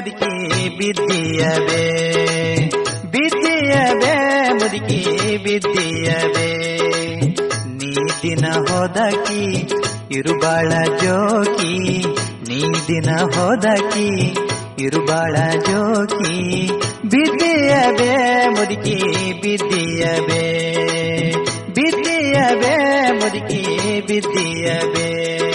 ಮುದುಕಿ ಬಿದ್ದಿಯಬೇ ಬಿದ್ದಿಯಬೇ ಮುದುಕಿ ಬಿದ್ದಿಯಬೇ ನೀ ದಿನ ಹೋದಕಿ ಇರುಬಾಳ ಜೋಕಿ ನೀ ದಿನ ಹೋದಕಿ ಇರುಬಾಳ ಜೋಕಿ ಬಿದ್ದಿಯಬೇ ಮುದುಕಿ ಬಿದ್ದಿಯಬೇ ಬಿದ್ದಿಯಬೇ ಮುದುಕಿ ಬಿದ್ದಿಯಬೇ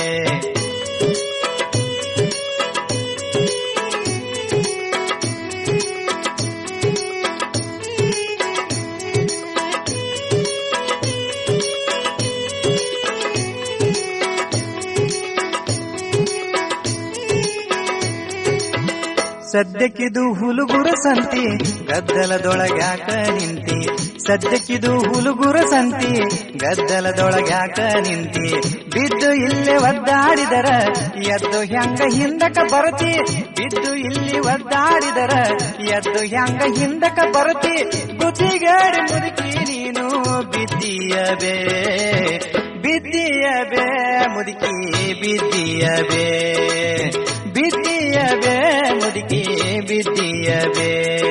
ಸದ್ಯಕ್ಕಿದು ಹುಲುಗುರ ಸಂತಿ ಗದ್ದಲದೊಳಗ್ಯಾಕ ನಿಂತಿ ಸದ್ಯಕ್ಕಿದು ಹುಲುಗುರ ಸಂತಿ ಗದ್ದಲದೊಳಗ್ಯಾಕ ನಿಂತಿ ಬಿದ್ದು ಇಲ್ಲೇ ಒದ್ದಾಡಿದರ ಎದ್ದು ಹೆಂಗ ಹಿಂದಕ ಬರತಿ ಬಿದ್ದು ಇಲ್ಲಿ ಒದ್ದಾಡಿದರ ಎದ್ದು ಹೆಂಗ ಹಿಂದಕ ಬರತಿ ಬುದ್ಧಿಗಾಡಿ ಮುದುಕಿ ನೀನು ಬಿದ್ದಿಯಬೇ ಬಿದ್ದಿಯಬೇ ಮುದುಕಿ ಬಿದ್ದಿಯಬೇ ಬಿದ್ದಿಯಬೇ ಮುದುಕಿ ಬಿದ್ದಿಯಬೇ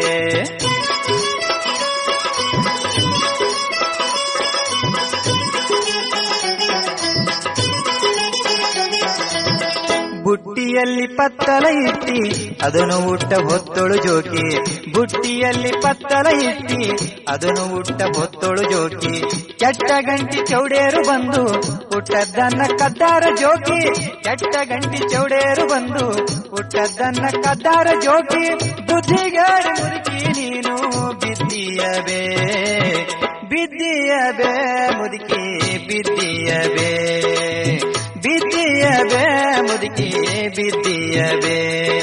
ಬುಟ್ಟಿಯಲ್ಲಿ ಪತ್ತಲ ಇಟ್ಟಿ ಅದನ್ನು ಉಟ್ಟ ಹೊತ್ತೊಳು ಜೋಕಿ ಬುಟ್ಟಿಯಲ್ಲಿ ಪತ್ತಲ ಇಟ್ಟಿ ಅದನ್ನು ಉಟ್ಟ ಹೊತ್ತೊಳು ಜೋಕಿ ಕೆಟ್ಟ ಗಂಟಿ ಚೌಡೇರು ಬಂದು ಹುಟ್ಟದ್ದನ್ನ ಕದ್ದಾರ ಜೋಕಿ ಕೆಟ್ಟ ಗಂಟಿ ಚೌಡೇರು ಬಂದು ಹುಟ್ಟದ್ದನ್ನ ಕದ್ದಾರ ಜೋಕಿ ಬುದ್ಧಿಗಾಡಿ ಮುದುಕಿ ನೀನು ಬಿದ್ದಿಯಬೇ ಬಿದ್ದಿಯಬೇ ಮುದುಕಿ ಬಿದ್ದಿಯಬೇ ಬಿದ್ದಿಯಬೇ ಮುದುಕಿ ಬಿದ್ದಿಯಬೇ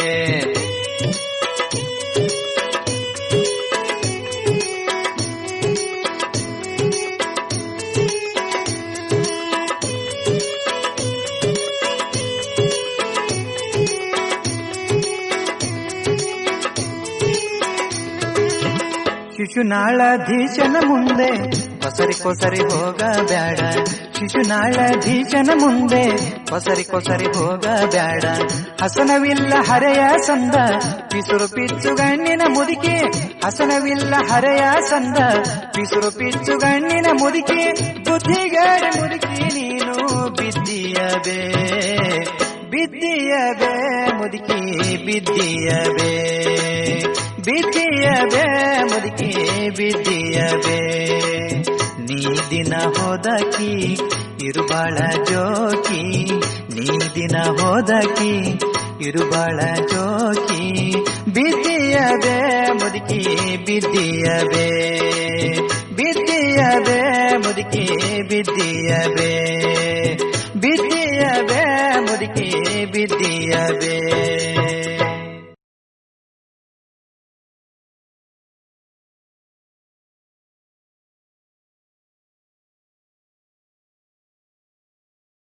ಶಿಶುನಾಳಧೀಶನ ಮುಂದೆ ಕೊಸರಿ ಕೊಸರಿ ಹೋಗ ಬ್ಯಾಡ ಶಿಶುನಾಳಧೀಶನ ಮುಂದೆ ಕೊಸರಿ ಕೊಸರಿ ಹೋಗ ಬ್ಯಾಡ ಹಸನವಿಲ್ಲ ಹರೆಯ ಸಂದ ಪಿಸುರು ಪಿಚ್ಚು ಗಣ್ಣಿನ ಮುದುಕಿ ಹಸನವಿಲ್ಲ ಹರೆಯ ಸಂದ ಪಿಸುರು ಪಿಚ್ಚು ಗಣ್ಣಿನ ಮುದುಕಿ ಬುದ್ಧಿಗಾಡಿ ಮುದುಕಿ ನೀನು ಬಿದ್ದಿಯಬೇ ಬಿದ್ದಿಯಬೇ ಮುದುಕಿ ಬಿದ್ದಿಯಬೇ ಬಿದ್ದಿಯಬೇ ಮುದುಕಿ ಬಿದ್ದಿಯಬೇ ನೀ ದಿನ ಹೋದಕಿ ಇರುಬಾಳ ಜೋಕಿ ನೀ ದಿನ ಹೋದಕಿ ಇರುಬಾಳ ಜೋಕಿ ಬಿದ್ದಿಯಬೇ ಮುದುಕಿ ಬಿದ್ದಿಯಬೇ ಬಿದ್ದಿಯಬೇ ಮುದುಕಿ ಬಿದ್ದಿಯಬೇ ಬಿದ್ದಿಯಬೇ ಮುದುಕಿ ಬಿದ್ದಿಯಬೇ